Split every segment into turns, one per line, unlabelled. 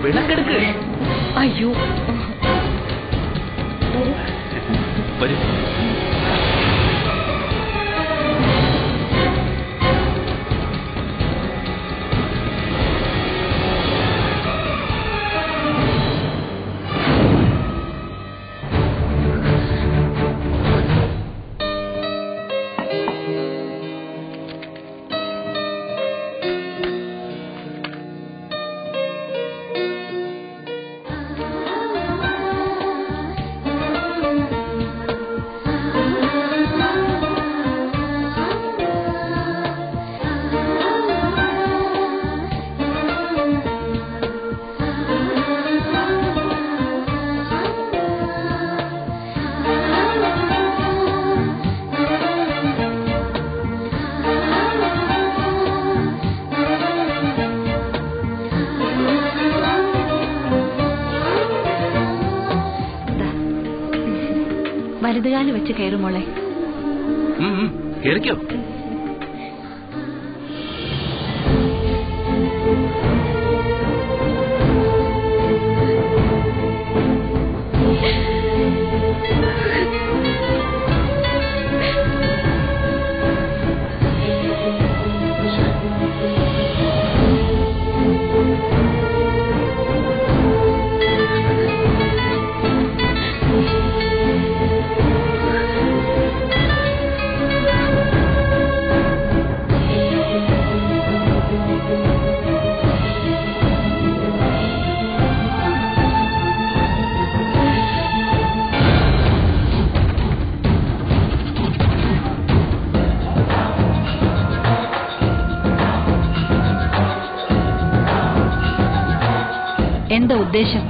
വിളക്കെടുക്ക്
അയ്യോ
വരൂ
വലതുകാല് വെച്ച് കയറുമോളെ
ഉം, ഉം, കേറിക്കോ
എന്താ ഉദ്ദേശം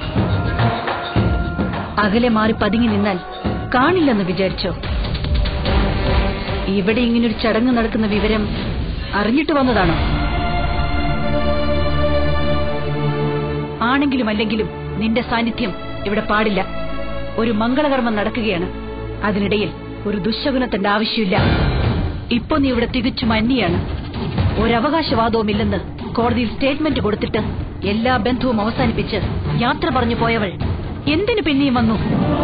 അകലെ മാറി പതുങ്ങി നിന്നാൽ കാണില്ലെന്ന് വിചാരിച്ചോ ഇവിടെ ഇങ്ങനൊരു ചടങ്ങ് നടക്കുന്ന വിവരം അറിഞ്ഞിട്ട് വന്നതാണോ ആണെങ്കിലും അല്ലെങ്കിലും നിന്റെ സാന്നിധ്യം ഇവിടെ പാടില്ല ഒരു മംഗളകർമ്മം നടക്കുകയാണ് അതിനിടയിൽ ഒരു ദുശകുനത്തിന്റെ ആവശ്യമില്ല ഇപ്പൊ നീ ഇവിടെ തികച്ചും അന്യാണ് ഒരവകാശവാദവുമില്ലെന്ന് കോടതിയിൽ സ്റ്റേറ്റ്മെന്റ് കൊടുത്തിട്ട് എല്ലാ ബന്ധവും അവസാനിപ്പിച്ച് യാത്ര പറഞ്ഞു പോയവൾ എന്തിനു പിന്നെയും വന്നു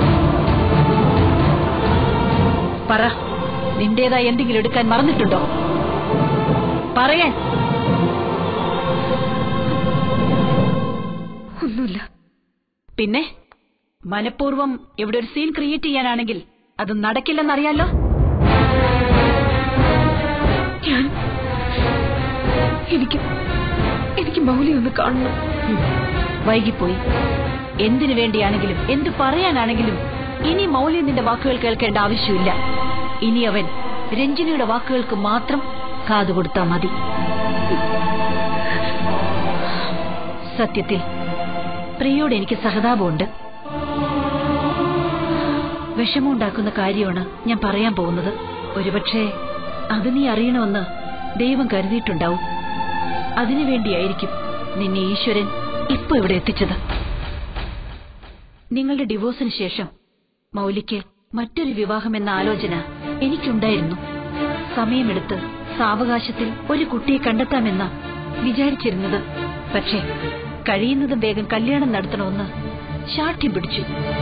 പറ നിന്റേതായി എന്തെങ്കിലും എടുക്കാൻ മറന്നിട്ടുണ്ടോ പറയാൻ
ഒന്നുമില്ല
പിന്നെ മനഃപൂർവ്വം ഇവിടെ ഒരു സീൻ ക്രിയേറ്റ് ചെയ്യാനാണെങ്കിൽ അത് നടക്കില്ലെന്നറിയാലോ
ഞാൻ എനിക്ക് എനിക്ക് മൗലി ഒന്ന് കാണണം
ഉം. വൈകിപ്പോയി എന്തിനു വേണ്ടിയാണെങ്കിലും എന്തു പറയാനാണെങ്കിലും ഇനി മൗല്യം നിന്റെ വാക്കുകൾ കേൾക്കേണ്ട ആവശ്യമില്ല ഇനി അവൻ രഞ്ജിനിയുടെ വാക്കുകൾക്ക് മാത്രം കാതുകൊടുത്താ മതി സത്യത്തിൽ പ്രിയോട് എനിക്ക് സഹതാപമുണ്ട് വിഷമമുണ്ടാക്കുന്ന കാര്യമാണ് ഞാൻ പറയാൻ പോകുന്നത് ഒരുപക്ഷെ അത് നീ അറിയണമെന്ന് ദൈവം കരുതിയിട്ടുണ്ടാവും അതിനുവേണ്ടിയായിരിക്കും നിന്നെ ഈശ്വരൻ ഇപ്പൊ ഇവിടെ എത്തിച്ചത് നിങ്ങളുടെ ഡിവോഴ്സിന് ശേഷം മൗലിക്ക് മറ്റൊരു വിവാഹം എന്ന ആലോചന എനിക്കുണ്ടായിരുന്നു സമയമെടുത്ത് സാവകാശത്തിൽ ഒരു കുട്ടിയെ കണ്ടെത്താമെന്ന വിചാരിച്ചിരുന്നത് പക്ഷേ കഴിയുന്നതും വേഗം കല്യാണം നടത്തണമെന്ന് ശാഠ്യം പിടിച്ചു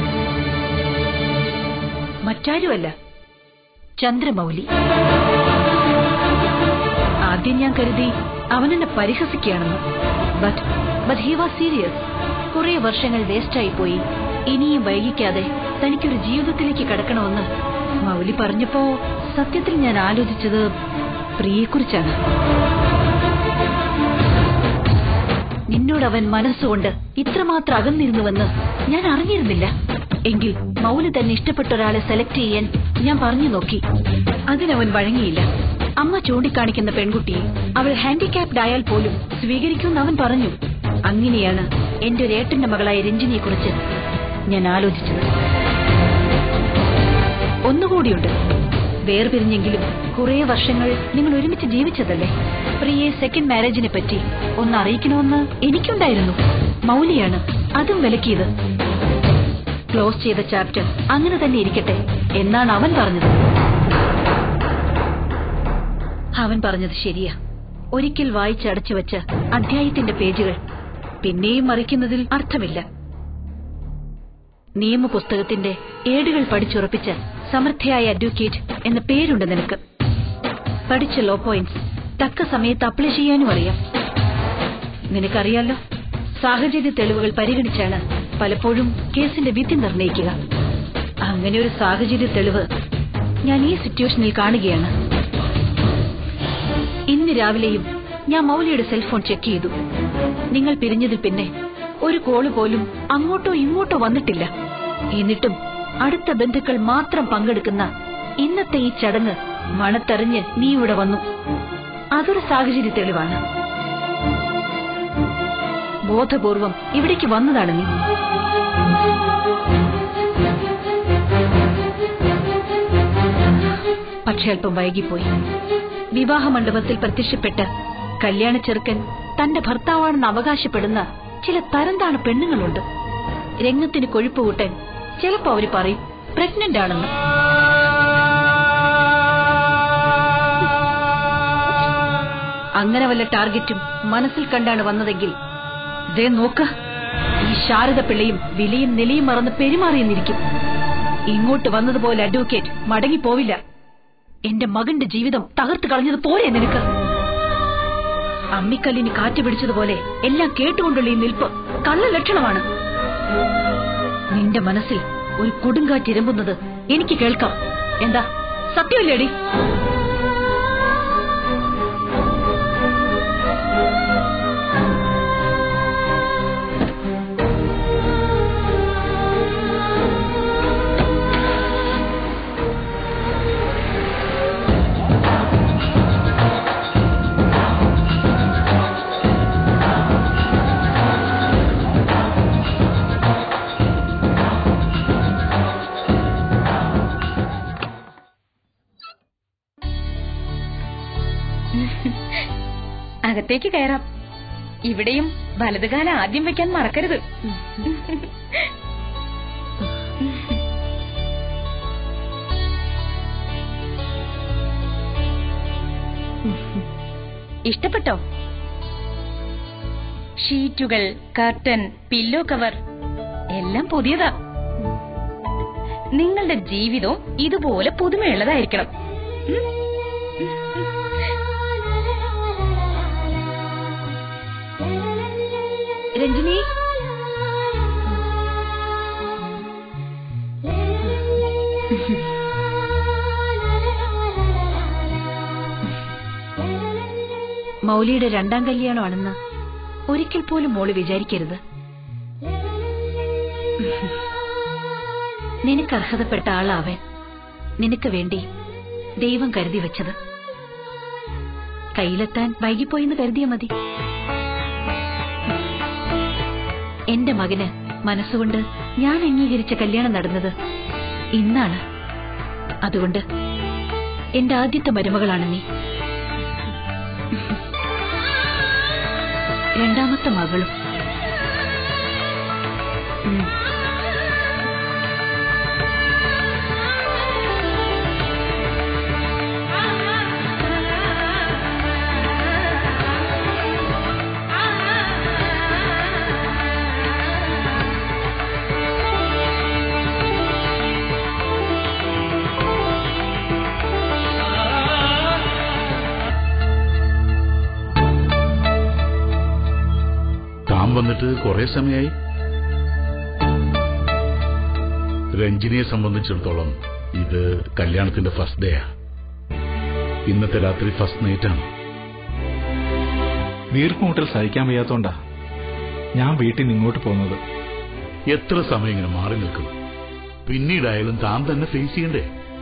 മറ്റാരുമല്ല ചന്ദ്രമൗലി ആദ്യം ഞാൻ കരുതി അവനെന്നെ പരിഹസിക്കുകയാണെന്ന് but but he was serious കുറെ വർഷങ്ങൾ വേസ്റ്റായി പോയി ഇനിയും വൈകിക്കാതെ തനിക്കൊരു ജീവിതത്തിലേക്ക് കടക്കണമെന്ന് മൗലി പറഞ്ഞപ്പോ സത്യത്തിൽ ഞാൻ ആലോചിച്ചത് പ്രിയെക്കുറിച്ചാണ് നിന്നോട് അവൻ മനസ്സുകൊണ്ട് ഇത്രമാത്രം അകന്നിരുന്നുവെന്ന് ഞാൻ അറിഞ്ഞിരുന്നില്ല എങ്കിൽ മൗലി തന്നെ ഇഷ്ടപ്പെട്ട ഒരാളെ സെലക്ട് ചെയ്യാൻ ഞാൻ പറഞ്ഞു നോക്കി അതിനവൻ വഴങ്ങിയില്ല അമ്മ ചൂണ്ടിക്കാണിക്കുന്ന പെൺകുട്ടിയെ അവൾ ഹാൻഡിക്യാപ്ഡ് ആയാൽ പോലും സ്വീകരിക്കുമെന്ന് അവൻ പറഞ്ഞു അങ്ങനെയാണ് എന്റെ ഒരു ഏട്ടന്റെ മകളായ രഞ്ജിനിയെ കുറിച്ച് ഞാൻ ആലോചിച്ചത് ഒന്നുകൂടിയുണ്ട് വേർപിരിഞ്ഞെങ്കിലും കുറെ വർഷങ്ങൾ നിങ്ങൾ ഒരുമിച്ച് ജീവിച്ചതല്ലേ പ്രിയെ സെക്കൻഡ് മാരേജിനെ പറ്റി ഒന്ന് അറിയിക്കണമെന്ന് എനിക്കുണ്ടായിരുന്നു മൗലിയാണ് അതും വിലക്കിയത് ക്ലോസ് ചെയ്ത ചാപ്റ്റർ അങ്ങനെ തന്നെ ഇരിക്കട്ടെ എന്നാണ് അവൻ പറഞ്ഞത് അവൻ പറഞ്ഞത് ശരിയാ ഒരിക്കൽ വായിച്ചടച്ചു വെച്ച അധ്യായത്തിന്റെ പേജുകൾ പിന്നെയും മറിക്കുന്നതിൽ അർത്ഥമില്ല നിയമപുസ്തകത്തിന്റെ ഏടുകൾ പഠിച്ചുറപ്പിച്ച സമർത്ഥയായ അഡ്വക്കേറ്റ് എന്ന പേരുണ്ട് നിനക്ക് പഠിച്ച ലോ പോയിന്റ്സ് തക്ക സമയത്ത് അപ്ലൈ ചെയ്യാനും അറിയാം നിനക്കറിയാലോ സാഹചര്യ തെളിവുകൾ പരിഗണിച്ചാണ് പലപ്പോഴും കേസിന്റെ വിധി നിർണ്ണയിക്കുക അങ്ങനെ ഒരു സാഹചര്യ തെളിവ് ഞാൻ ഈ സിറ്റുവേഷനിൽ കാണുകയാണ് ഇന്ന് രാവിലെയും ഞാൻ മൗലിയുടെ സെൽഫോൺ ചെക്ക് ചെയ്തു നിങ്ങൾ പിരിഞ്ഞതിൽ പിന്നെ ഒരു കോള് പോലും അങ്ങോട്ടോ ഇങ്ങോട്ടോ വന്നിട്ടില്ല എന്നിട്ടും അടുത്ത ബന്ധുക്കൾ മാത്രം പങ്കെടുക്കുന്ന ഇന്നത്തെ ഈ ചടങ്ങ് മണത്തെറിഞ്ഞ് നീ ഇവിടെ വന്നു അതൊരു സാഹചര്യ തെളിവാണ് ബോധപൂർവം ഇവിടേക്ക് വന്നതാണ് നീ പക്ഷെ അല്പം വൈകിപ്പോയി വിവാഹ മണ്ഡപത്തിൽ പ്രത്യക്ഷപ്പെട്ട് കല്യാണ ചെറുക്കൻ തന്റെ ഭർത്താവാണെന്ന് അവകാശപ്പെടുന്ന ചില തരംതാണ പെണ്ണുങ്ങളുണ്ട് രംഗത്തിന് കൊഴുപ്പ് കൂട്ടാൻ ചിലപ്പോ അവര് പറയും പ്രഗ്നന്റ് ആണെന്ന് അങ്ങനെ വല്ല ടാർഗറ്റും മനസ്സിൽ കണ്ടാണ് വന്നതെങ്കിൽ ദേ നോക്ക ഈ ശാരദ പിള്ളയും വിലയും നിലയും മറന്ന് പെരുമാറിയെന്നിരിക്കും ഇങ്ങോട്ട് വന്നതുപോലെ അഡ്വക്കേറ്റ് മടങ്ങിപ്പോവില്ല എന്റെ മകന്റെ ജീവിതം തകർത്ത് കളഞ്ഞത് പോരെ നിനക്ക് അമ്മിക്കല്ലിന് കാറ്റ് പിടിച്ചതുപോലെ എല്ലാം കേട്ടുകൊണ്ടുള്ള ഈ നിൽപ്പ് കള്ള ലക്ഷണമാണ് നിന്റെ മനസ്സിൽ ഒരു കൊടുങ്കാറ്റ് ഇരമ്പുന്നത് എനിക്ക് കേൾക്കാം എന്താ സത്യമല്ലേടി
അകത്തേക്ക് കയറാം ഇവിടെയും വലതുകാലം ആദ്യം വെക്കാൻ മറക്കരുത് ഇഷ്ടപ്പെട്ടോ ഷീറ്റുകൾ കർട്ടൻ പില്ലോ കവർ എല്ലാം പുതിയതാ നിങ്ങളുടെ ജീവിതവും ഇതുപോലെ പുതുമയുള്ളതായിരിക്കണം ഉം?
രഞ്ജിനി മൗലിയുടെ രണ്ടാം കല്യാണമാണെന്ന് ഒരിക്കൽ പോലും മോള് വിചാരിക്കരുത് നിനക്ക് അർഹതപ്പെട്ട ആളാവൻ നിനക്ക് വേണ്ടി ദൈവം കരുതി വെച്ചത് കയ്യിലെത്താൻ വൈകിപ്പോയെന്ന് കരുതിയ മതി എന്റെ മകന് മനസ്സുകൊണ്ട് ഞാൻ അംഗീകരിച്ച കല്യാണം നടന്നത് ഇന്നാണ് അതുകൊണ്ട് എന്റെ ആദ്യത്തെ മരുമകളാണ് നീ രണ്ടാമത്തെ മകളും ഉം.
താൻ വന്നിട്ട് കുറെ സമയമായി രഞ്ജിനിയെ സംബന്ധിച്ചിടത്തോളം ഇത് കല്യാണത്തിന്റെ ഫസ്റ്റ് ഡേയാ ഇന്നത്തെ രാത്രി ഫസ്റ്റ് നൈറ്റാണ്
വീർപ്പുമുട്ടൽ സഹിക്കാൻ വയ്യാത്തോണ്ടാ ഞാൻ വീട്ടിൽ നിന്ന് ഇങ്ങോട്ട് പോകുന്നത്
എത്ര സമയം ഇങ്ങനെ മാറി നിൽക്കും പിന്നീടായാലും താൻ തന്നെ ഫേസ് ചെയ്യണ്ടേ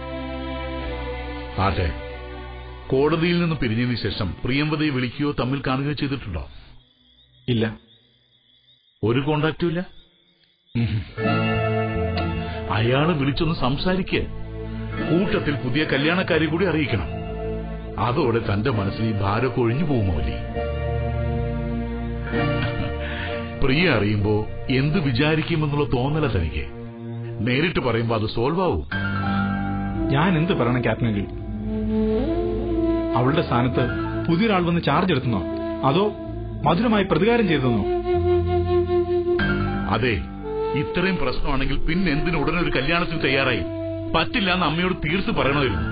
ആട്ടെ കോടതിയിൽ നിന്ന് പിരിഞ്ഞതിന് ശേഷം പ്രിയംവതയെ വിളിക്കുകയോ തമ്മിൽ കാണുകയോ ചെയ്തിട്ടുണ്ടോ
ഇല്ല
ഒരു കോണ്ടാക്റ്റും ഇല്ല
ഉം.
അയാള് വിളിച്ചൊന്ന് സംസാരിക്കുക കൂട്ടത്തിൽ പുതിയ കല്യാണക്കാരെ കൂടി അറിയിക്കണം അതോടെ തന്റെ മനസ്സിൽ ഈ ഭാരമൊക്കെ ഒഴിഞ്ഞു പോകുമോലേ പ്രിയ അറിയുമ്പോ എന്ത് വിചാരിക്കുമെന്നുള്ള തോന്നല തനിക്ക് നേരിട്ട് പറയുമ്പോ അത് സോൾവ് ആവും
ഞാൻ എന്ത് പറയണം ക്യാപ്റ്റനെങ്കിൽ അവളുടെ സ്ഥാനത്ത് പുതിയൊരാൾ വന്ന് ചാർജ് എടുത്തുന്നോ അതോ മധുരമായി പ്രതികാരം ചെയ്തെന്നോ
അതെ ഇത്രയും പ്രശ്നമാണെങ്കിൽ പിന്നെ എന്തിനു ഉടനെ ഒരു കല്യാണത്തിന് തയ്യാറായി പറ്റില്ല എന്ന് അമ്മയോട് തീർത്ത് പറയണമായിരുന്നു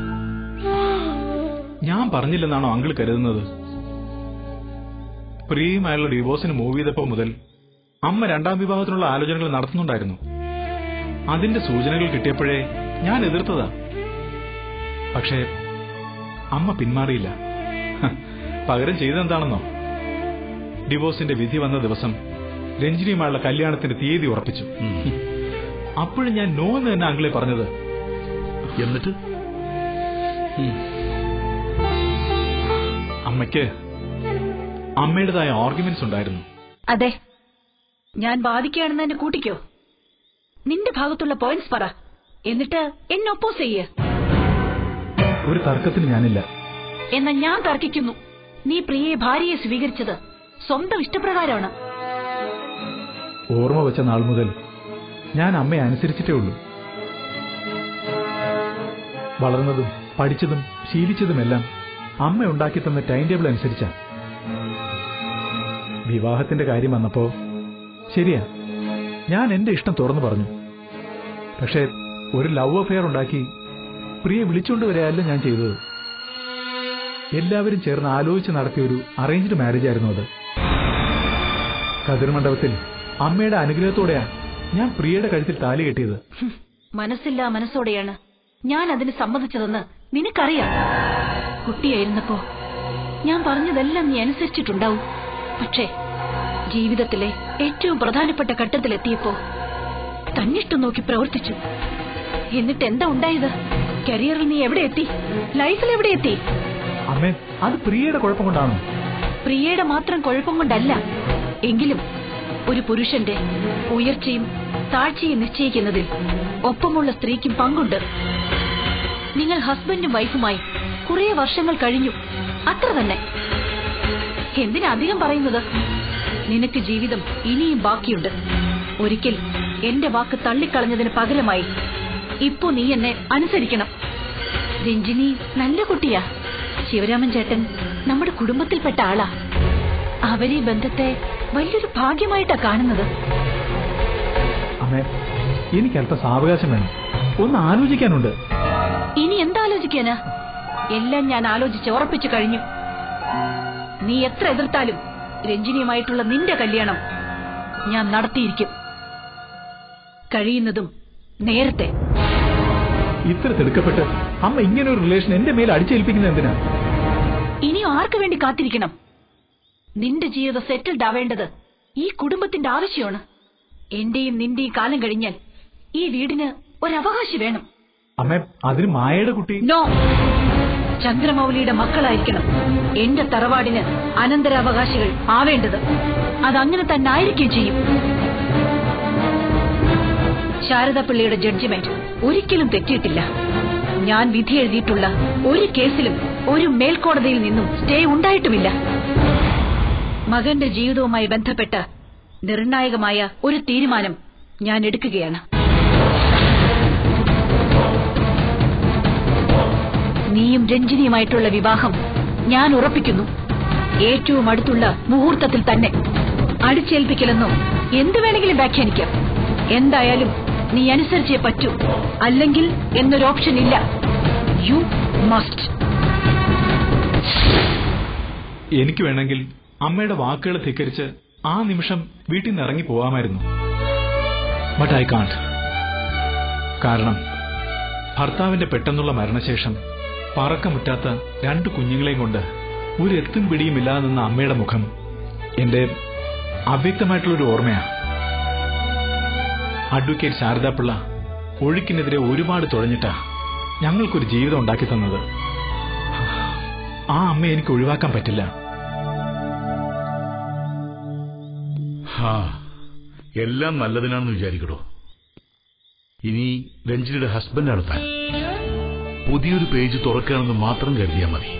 ഞാൻ പറഞ്ഞില്ലെന്നാണോ അങ്കിൾ കരുതുന്നത് പ്രിയമായുള്ള ഡിവോഴ്സിന് മൂവ് ചെയ്തപ്പോ മുതൽ അമ്മ രണ്ടാം വിവാഹത്തിനുള്ള ആലോചനകൾ നടത്തുന്നുണ്ടായിരുന്നു അതിന്റെ സൂചനകൾ കിട്ടിയപ്പോഴേ ഞാൻ എതിർത്തതാ പക്ഷേ അമ്മ പിന്മാറിയില്ല ഹ, പകരം ചെയ്തെന്താണെന്നോ ഡിവോഴ്സിന്റെ വിധി വന്ന ദിവസം രഞ്ജിനിയുമായുള്ള കല്യാണത്തിന്റെ തീയതി ഉറപ്പിച്ചു
ഉം.
അപ്പോഴും ഞാൻ നോ എന്ന് തന്നെ അങ്കിളെ പറഞ്ഞത്
എന്നിട്ട്
അമ്മയ്ക്ക് അമ്മയുടേതായ ആർഗ്യുമെന്റ്സ് ഉണ്ടായിരുന്നു
അതെ ഞാൻ ബാധിക്കുകയാണെന്ന് എന്നെ കൂട്ടിക്കോ നിന്റെ ഭാഗത്തുള്ള പോയിന്റ്സ് പറ എന്നിട്ട് എന്നെ ഒപ്പോസ് ചെയ്യ്
ഒരു തർക്കത്തിന് ഞാനില്ല
എന്നാ ഞാൻ തർക്കിക്കുന്നു നീ പ്രിയയെ ഭാര്യയെ സ്വീകരിച്ചത് സ്വന്തം ഇഷ്ടപ്രകാരമാണ്
ഓർമ്മ വെച്ച നാൾ മുതൽ ഞാൻ അമ്മയെ അനുസരിച്ചിട്ടേ ഉള്ളൂ വളർന്നതും പഠിച്ചതും ശീലിച്ചതുമെല്ലാം അമ്മ ഉണ്ടാക്കി തന്ന ടൈം ടേബിൾ അനുസരിച്ചാ വിവാഹത്തിന്റെ കാര്യം വന്നപ്പോ ശരിയാ ഞാൻ എന്റെ ഇഷ്ടം തുറന്നു പറഞ്ഞു പക്ഷേ ഒരു ലവ് അഫെയർ ഉണ്ടാക്കി പ്രിയ വിളിച്ചുകൊണ്ട് വരികയല്ല ഞാൻ ചെയ്തത് എല്ലാവരും ചേർന്ന് ആലോചിച്ച് നടത്തിയ ഒരു അറേഞ്ച്ഡ് മാരേജ് ആയിരുന്നു അത് കതിർമണ്ഡപത്തിൽ അമ്മയുടെ അനുഗ്രഹത്തോടെയാ ഞാൻ പ്രിയയുടെ കഴുത്തിൽ താലി കെട്ടിയത്
ഹും, മനസ്സില്ലാ മനസ്സോടെയാണ് ഞാൻ അതിന് സമ്മതിച്ചതെന്ന് നിനക്കറിയാം കുട്ടിയായിരുന്നപ്പോ ഞാൻ പറഞ്ഞതെല്ലാം നീ അനുസരിച്ചിട്ടുണ്ടാവും പക്ഷേ ജീവിതത്തിലെ ഏറ്റവും പ്രധാനപ്പെട്ട ഘട്ടത്തിലെത്തിയപ്പോ തന്നിഷ്ടം നോക്കി പ്രവർത്തിച്ചു എന്നിട്ട് എന്താ ഉണ്ടായത് കരിയറിൽ നീ എവിടെ എത്തി ലൈഫിൽ എവിടെ എത്തി
അമ്മേ അത് പ്രിയയുടെ കുഴപ്പം കൊണ്ടാണോ
പ്രിയയുടെ മാത്രം കുഴപ്പം കൊണ്ടല്ല എങ്കിലും ഒരു പുരുഷന്റെ ഉയർച്ചയും താഴ്ചയും നിശ്ചയിക്കുന്നതിൽ ഒപ്പമുള്ള സ്ത്രീക്കും പങ്കുണ്ട് നിങ്ങൾ ഹസ്ബൻഡും വൈഫുമായി കുറെ വർഷങ്ങൾ കഴിഞ്ഞു അത്ര തന്നെ എന്തിനാ അധികം പറയുന്നത് നിനക്ക് ജീവിതം ഇനിയും ബാക്കിയുണ്ട് ഒരിക്കൽ എന്റെ വാക്ക് തള്ളിക്കളഞ്ഞതിന് പകരമായി ഇപ്പോ നീ എന്നെ അനുസരിക്കണം രഞ്ജിനി നല്ല കുട്ടിയാ ശിവരാമൻ ചേട്ടൻ നമ്മുടെ കുടുംബത്തിൽപ്പെട്ട ആളാ അവരീ ബന്ധത്തെ വലിയൊരു ഭാഗ്യമായിട്ടാ കാണുന്നത്
അമ്മേ എനിക്ക് അല്പം സാവകാശം വേണം ഒന്ന് ആലോചിക്കാനുണ്ട്
ഇനി എന്താലോചിക്കാന് എല്ലാം ഞാൻ ആലോചിച്ച് ഉറപ്പിച്ചു കഴിഞ്ഞു നീ എത്ര എതിർത്താലും രഞ്ജിനിയുമായിട്ടുള്ള നിന്റെ കല്യാണം ഞാൻ നടത്തിയിരിക്കും കഴിയുന്നതും നേരത്തെ
ഇത്ര തിടുക്കപ്പെട്ട് അമ്മ ഇങ്ങനെ ഒരു റിലേഷൻ എന്റെ മേൽ അടിച്ചേൽപ്പിക്കുന്നത് എന്തിനാ
ഇനിയും ആർക്കു വേണ്ടി കാത്തിരിക്കണം നിന്റെ ജീവിതം സെറ്റിൽഡ് ആവേണ്ടത് ഈ കുടുംബത്തിന്റെ ആവശ്യമാണ് എന്റെയും നിന്റെയും കാലം കഴിഞ്ഞാൽ ഈ വീടിന് ഒരവകാശി വേണം
അമ്മേ അതിന് മായയുടെ കുട്ടി
നോ ചന്ദ്രമൗലിയുടെ മക്കളായിരിക്കണം എന്റെ തറവാടിന് അനന്തരാവകാശികൾ ആവേണ്ടത് അതങ്ങനെ തന്നെ ആയിരിക്കുകയും ചെയ്യും ശാരദാപിള്ളിയുടെ ജഡ്ജിമെന്റ് ഒരിക്കലും തെറ്റിയിട്ടില്ല ഞാൻ വിധി എഴുതിയിട്ടുള്ള ഒരു കേസിലും ഒരു മേൽക്കോടതിയിൽ നിന്നും സ്റ്റേ ഉണ്ടായിട്ടുമില്ല മകന്റെ ജീവിതവുമായി ബന്ധപ്പെട്ട നിർണായകമായ ഒരു തീരുമാനം ഞാൻ എടുക്കുകയാണ് നീയും രഞ്ജിനിയുമായിട്ടുള്ള വിവാഹം ഞാൻ ഉറപ്പിക്കുന്നു ഏറ്റവും അടുത്തുള്ള മുഹൂർത്തത്തിൽ തന്നെ അടിച്ചേൽപ്പിക്കലെന്നോ എന്തു വേണമെങ്കിലും വ്യാഖ്യാനിക്കാം എന്തായാലും നീ അനുസരിച്ചേ പറ്റൂ അല്ലെങ്കിൽ എന്നൊരു ഓപ്ഷൻ ഇല്ല യു മസ്റ്റ്
എനിക്ക് വേണമെങ്കിൽ അമ്മയുടെ വാക്കുകൾ ധിക്കരിച്ച് ആ നിമിഷം വീട്ടിൽ നിന്ന് ഇറങ്ങി പോവാമായിരുന്നു ബട്ട് ഐ കാണ്ട് കാരണം ഭർത്താവിന്റെ പെട്ടെന്നുള്ള മരണശേഷം പറക്കമുറ്റാത്ത രണ്ട് കുഞ്ഞുങ്ങളെയും കൊണ്ട് ഒരു എത്തും പിടിയും ഇല്ലാതെ നിന്ന അമ്മയുടെ മുഖം എന്റെ അവ്യക്തമായിട്ടുള്ളൊരു ഓർമ്മയാ അഡ്വക്കേറ്റ് ശാരദാപിള്ള ഒഴുക്കിനെതിരെ ഒരുപാട് തുഴഞ്ഞിട്ടാ ഞങ്ങൾക്കൊരു ജീവിതം ഉണ്ടാക്കി തന്നത് ആ അമ്മ എനിക്ക് ഒഴിവാക്കാൻ പറ്റില്ല
ഹാ എല്ലാം നല്ലതിനാണെന്ന് വിചാരിക്കടോ ഇനി രഞ്ജിനിയുടെ ഹസ്ബൻഡാണ് താൻ പുതിയൊരു പേജ് തുറക്കുകയാണെന്ന് മാത്രം കരുതിയാൽ മതി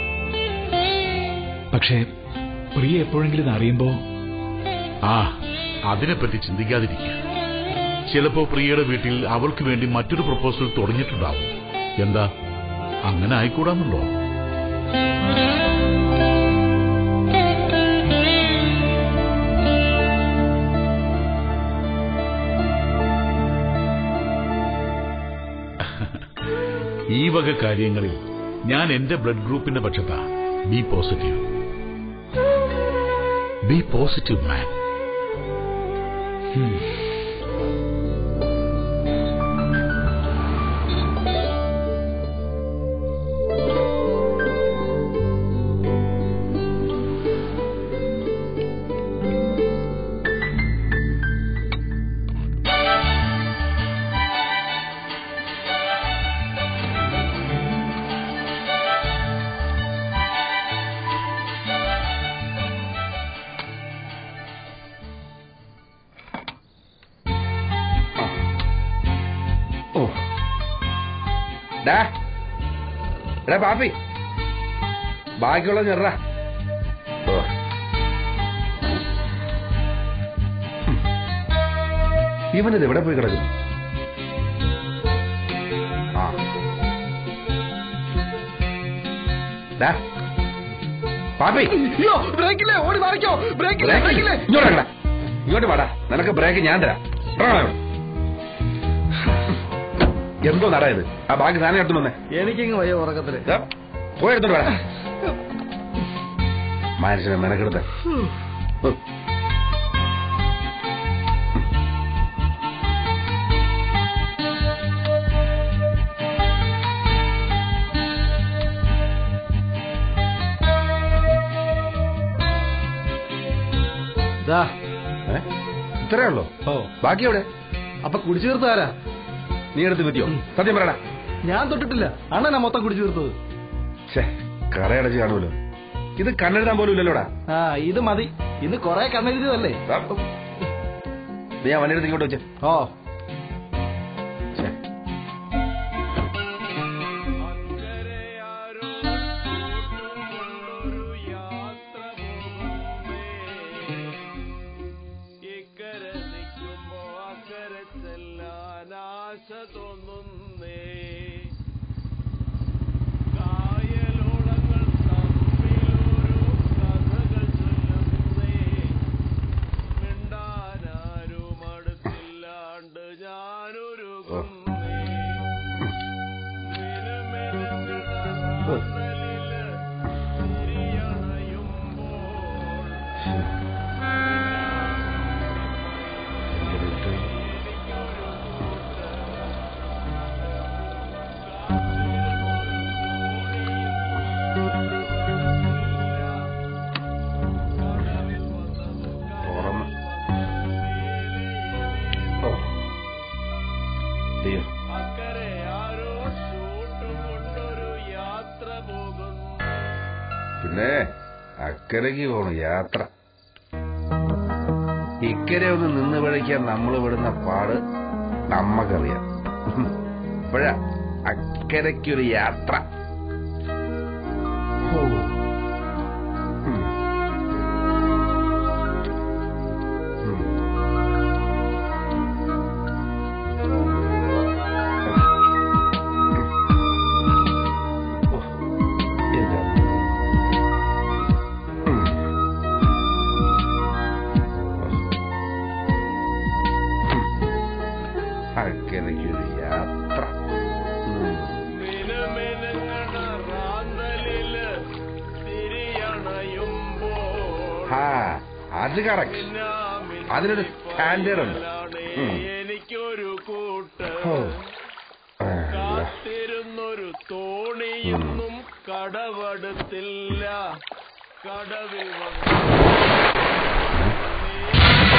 പക്ഷേ പ്രിയ എപ്പോഴെങ്കിലും ഇത് അറിയുമ്പോ
ആ അതിനെപ്പറ്റി ചിന്തിക്കാതിരിക്കുക ചിലപ്പോ പ്രിയയുടെ വീട്ടിൽ അവൾക്ക് വേണ്ടി മറ്റൊരു പ്രപ്പോസൽ തുടങ്ങിയിട്ടുണ്ടാവും എന്താ അങ്ങനെ ആയിക്കൂടാന്നുണ്ടോ വക കാര്യങ്ങളിൽ ഞാൻ എന്റെ ബ്ലഡ് ഗ്രൂപ്പിന്റെ പക്ഷത്താ B positive B positive man
ഓ ഡാ എടാ പാപ്പി ബാക്കിയുള്ള ചെറ ഓ ഹും. ഇവനിത് എവിടെ പോയി കിടക്കുന്നു ആ ഡാ പാപ്പി
ബ്രേക്കില്ലേ ഓടി മാറിക്കോ ബ്രേക്കില്ലേ
ബ്രേക്ക്
ബ്രേക്കില്ലേ
ഇങ്ങോട്ട് വാടാ. ഇങ്ങോട്ട് വാടാ നിനക്ക് ബ്രേക്ക് ഞാൻ തരാം ഇറങ്ങടാ ഇവിടെ. എന്തോ നട ഇത് ആ ബാക്കി സാധനം എടുത്തു വന്നേ
എനിക്കിങ്ങ് വയ്യ ഉറക്കത്തില്
ദാ, പോയി എടുത്തോണ്ട് വേടാ മനുഷ്യനെ മെനക്കെടുത്ത
ദാ
ഇത്രേ ഉള്ളൂ
ഓ
ബാക്കി എവിടെ
അപ്പൊ കുടിച്ചു തീർത്താരാ
നീ എടുത്ത് പറ്റിയോ സത്യം പറയടാ
ഞാൻ തൊട്ടിട്ടില്ല അണ്ണനാ മൊത്തം കുടിച്ചു തീർത്തത്
ഛേ കറയടച്ച് കാണുമല്ലോ ഇത് കണ്ണെഴുതാൻ പോലും ഇല്ലല്ലോടാ
ആ ഇത് മതി ഇന്ന് കൊറേ കണ്ണെഴുതിയതല്ലേ
ദാ, നീ ആ വണ്ടിയെടുത്ത് ഇങ്ങോട്ട് വെച്ചേ
ഓ
ഛേ.
ഇക്കരെ നിൽക്കുമ്പോ അക്കരെ ചെല്ലാൻ ആശ തോന്നുന്നേ കായലോളങ്ങൾ തമ്മിലൊരു കഥകൾ ചൊല്ലുന്നേ മിണ്ടാനാരും അടുത്തില്ലാണ്ട് ഞാനൊരു
തുറന്ന്. ഓ. ദൈവം.
അക്കരെ ആരോ ഷൂട്ട് കൊണ്ടൊരു യാത്ര പോകുന്നു
പിന്നെ അക്കരയ്ക്ക് പോണു യാത്ര ഇക്കരെ ഒന്ന് നിന്ന് പിഴയ്ക്കാൻ നമ്മൾ വിടുന്ന പാട് നമ്മക്കറിയാം ഇപ്പോഴാ അക്കരയ്ക്കൊരു യാത്ര ഹോ. ഉം. ഉം. ഓ, എന്റെ അമ്മ. ഉം. അക്കരയ്ക്കൊരു യാത്ര ഉം.
മിനുമിനുങ്ങണ റാന്തലില് തിരിയണയുമ്പോൾ
ആ അത് കറക്റ്റ് അതിനൊരു സ്റ്റാൻഡേർഡ് ഉണ്ട് ഉം.
എനിക്കൊരു കൂട്ട്
ഓ. ആ,
കാത്തിരുന്നൊരു തോണിയൊന്നും കടവടുത്തില്ല കടവിൽ വന്നു